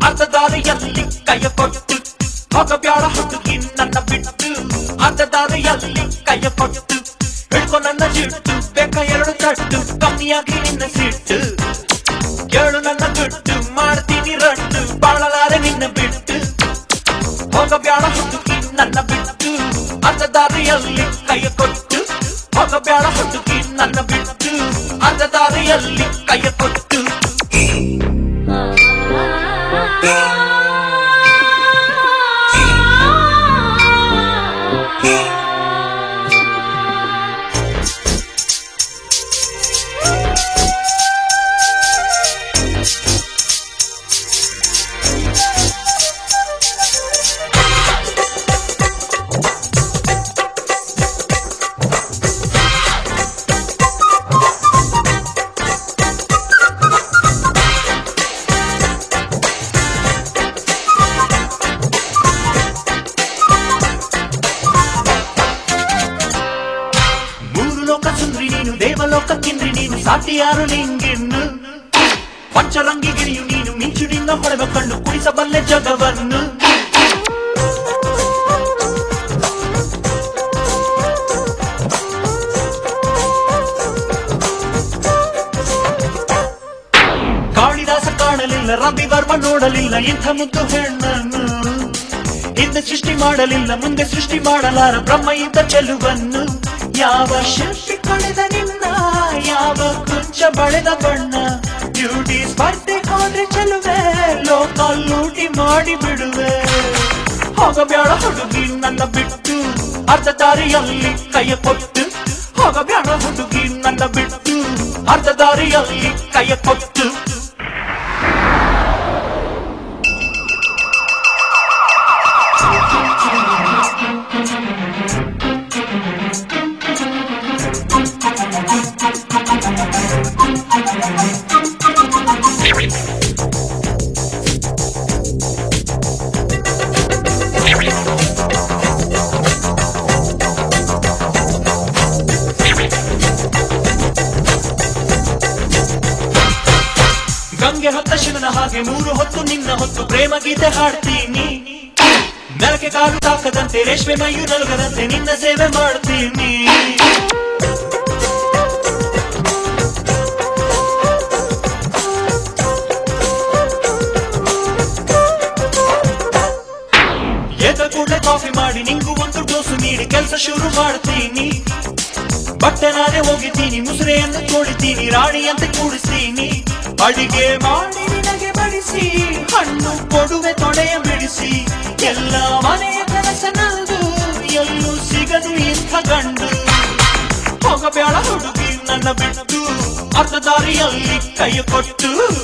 ಅರ್ಧ ದಾರಿಯಲ್ಲಿ ಕೈಯ ಕೊಟ್ಟು ಹೋಗಬ್ಯಾಡ ಹುಡುಗಿ ನನ್ನ ಬಿಟ್ಟು ಅರ್ಧ ದಾರಿಯಲ್ಲಿ ಕೈಯ ಕೊಟ್ಟು ಹಿಡ್ಕೊ ನನ್ನ ಜಿಟ್ಟು ಬೇಕ ಎರಡು ತಟ್ಟು ಕಮ್ಮಿಯಾಗಿ ನಿನ್ನ ಸಿಟ್ಟು ಕೇಳು ನನ್ನ ದುಡ್ಡು ಮಾಡ್ತೀನಿ ರಟ್ಟು ಬಾಳಲಾರೆ ನಿನ್ನ ಬಿಟ್ಟು ಹೋಗಬ್ಯಾಡ ಹುಡುಗಿ ನನ್ನ ಬಿಟ್ಟು ಅರ್ಧ ದಾರಿಯಲ್ಲಿ ಕೈಯ ಕೊಟ್ಟು ಹೋಗಬ್ಯಾಡ ಹುಡುಗಿ ನನ್ನ ಬಿಟ್ಟು ಅರ್ಧ ದಾರಿಯಲ್ಲಿ ಕೈಯ ಕೊಟ್ಟು ಮೂರು ಲೋಕ ಸುಂದ್ರಿ ನೀನು ದೇವಲೋಕ ಕಿಂದ್ರಿ ನೀನು ಸಾಟಿ ಯಾರು ನಿಂಗಿನ್ನು ಪಂಚರಂಗಿ ಗಿರಿಯು ನೀನು ಮಿಂಚುನಿಂದ ಹೊಳೆವ ಕಣ್ಣು ಕುಡಿಸಬಲ್ಲೆ ಜಗವನ್ನು ಕಾಳಿದಾಸ ಕಾಣಲಿಲ್ಲ ರವಿವರ್ಮ ನೋಡಲಿಲ್ಲ ಇಂಥ ಮುದ್ದು ಹೆಣ್ಣನ್ನು ಹಿಂದೆ ಸೃಷ್ಟಿ ಮಾಡಲಿಲ್ಲ ಮುಂದೆ ಸೃಷ್ಟಿ ಮಾಡಲಾರ ಬ್ರಹ್ಮ ಇದ್ದ ಚೆಲುವನ್ನು ಯಾವ ಶಿಲ್ಪಿ ಕಳೆದ ನಿನ್ನ ಯಾವ ಕುಂಚ ಬಳೆದ ಬಣ್ಣ ಬ್ಯೂಟಿ ಸ್ಪರ್ಧೆ ಹೋದ್ರೆ ಚೆಲುವೆ ಲೋಕ ಲೂಟಿ ಮಾಡಿ ಬಿಡುವೆ ಹೋಗಬ್ಯಾಡ ಹುಡುಗಿ ನನ್ನ ಬಿಟ್ಟು ಅರ್ಧ ದಾರಿಯಲ್ಲಿ ಕೈಯ ಕೊಟ್ಟು ಹೋಗಬ್ಯಾಡ ಹುಡುಗಿ ನನ್ನ ಬಿಟ್ಟು ಅರ್ಧ ದಾರಿಯಲ್ಲಿ ಕೈಯ ಕೊಟ್ಟು ಗಂಗೆ ಹೊತ್ತ ಶಿವನ ಹಾಗೆ ಮೂರು ಹೊತ್ತು ನಿನ್ನ ಹೊತ್ತು ಪ್ರೇಮ ಗೀತೆ ಹಾಡ್ತೀನಿ ನೆಲಕ್ಕೆ ಕಾಲು ತಾಕದಂತೆ ರೇಷ್ಮೆ ಮೈಯು ನಲಗದಂತೆ ನಿನ್ನ ಸೇವೆ ಮಾಡ್ತೀನಿ ಎದ್ದ ಕೂಡಲೇ ಕಾಫಿ ಮಾಡಿ ನಿಂಗೂ ಒಂದು ಡೋಸು ನೀಡಿ ಕೆಲಸ ಶುರು ಮಾಡ್ತೀನಿ ಬಟ್ಟೆ ನಾನೇ ಹೋಗಿದ್ದೀನಿ ಮುಸುರೆಯನ್ನು ತೋಡಿತೀನಿ ರಾಣಿಯಂತೆ ಕೂಡಿಸ್ತೀನಿ ಅಡಿಗೆ ಮಾಡಿ ನಿನಗೆ ಬಡಿಸಿ ಹಣ್ಣು ಕೊಡುವೆ ತೊಡೆಯ ಬಿಡಿಸಿ ಎಲ್ಲ ಮನೆಯ ಕೆಲಸ ನಂದು ಎಲ್ಲೂ ಸಿಗದು ಇಂಥ ಗಂಡು ಹೋಗಬೇಡ ಹುಡುಗಿ ನನ್ನ ಬಿಟ್ಟು ಅರ್ಧ ದಾರಿಯಲ್ಲಿ ಕೈ ಕೊಟ್ಟು